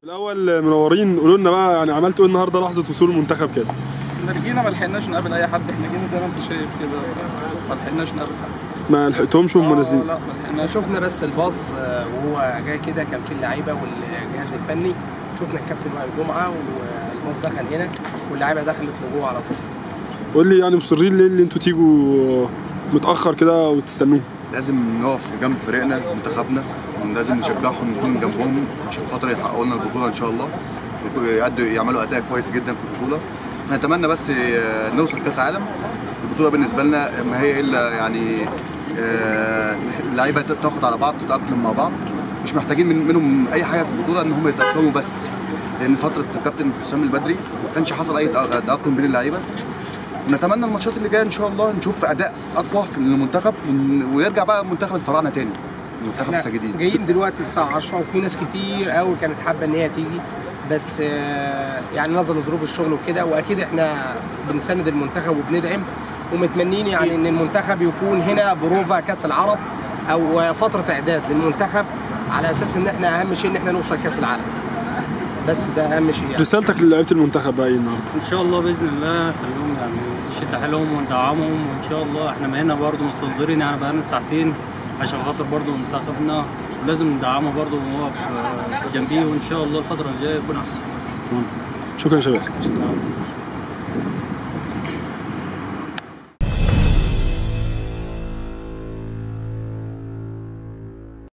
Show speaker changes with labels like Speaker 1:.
Speaker 1: الاول منورين قولوا لنا بقى يعني عملتوا ايه النهارده لحظه وصول المنتخب كده
Speaker 2: احنا جينا ما لحقناش نقابل اي حد احنا جينا زي ما انت شايف كده ما لحقناش نقابل حد
Speaker 1: ما لحقتهمش وهم
Speaker 2: آه،
Speaker 1: نازلين
Speaker 2: لا ما لحقناش
Speaker 3: شفنا بس الباص آه، وهو جاي كده كان في اللعيبه والجهاز الفني شفنا الكابتن وائل جمعه والباص دخل هنا واللعيبه دخلت لجوه على طول
Speaker 1: قول لي يعني مصرين ليه اللي انتوا تيجوا متاخر كده وتستنوه
Speaker 4: لازم نقف جنب فريقنا منتخبنا ولازم نشجعهم نكون جنبهم عشان خاطر يحققوا لنا البطوله ان شاء الله ويكونوا- يأدوا يعملوا اداء كويس جدا في البطوله نتمنى بس آه، نوصل كاس عالم البطوله بالنسبه لنا ما هي الا يعني آه، اللعيبه تاخد على بعض تتاقلم مع بعض مش محتاجين من منهم اي حاجه في البطوله ان هم يتاقلموا بس لان فتره الكابتن حسام البدري ما كانش حصل اي تأ- تاقلم بين اللعيبه ونتمنى الماتشات اللي جايه ان شاء الله نشوف اداء اقوى في المنتخب ون- ويرجع بقى منتخب الفراعنه تاني منتخب
Speaker 3: احنا
Speaker 4: الساجدين
Speaker 3: جايين دلوقتي الساعه 10 وفي ناس كتير قوي كانت حابه ان هي تيجي بس آه، يعني نظرا لظروف الشغل وكده واكيد احنا بنساند المنتخب وبندعم ومتمنين يعني ان المنتخب يكون هنا بروفا كاس العرب او فتره اعداد للمنتخب على اساس ان احنا اهم شيء ان احنا نوصل كاس العالم بس ده اهم شيء يعني.
Speaker 1: رسالتك للاعيبه المنتخب بقى ايه النهارده
Speaker 5: ان شاء الله باذن الله خليهم يعني نشد حيلهم وندعمهم وان شاء الله احنا ما هنا برضه مستنظرين يعني بقالنا ساعتين عشان خاطر برضه منتخبنا ولازم ندعمه برضه ونقف آه، جنبيه وان شاء الله الفتره الجايه يكون احسن
Speaker 1: شكرا يا شباب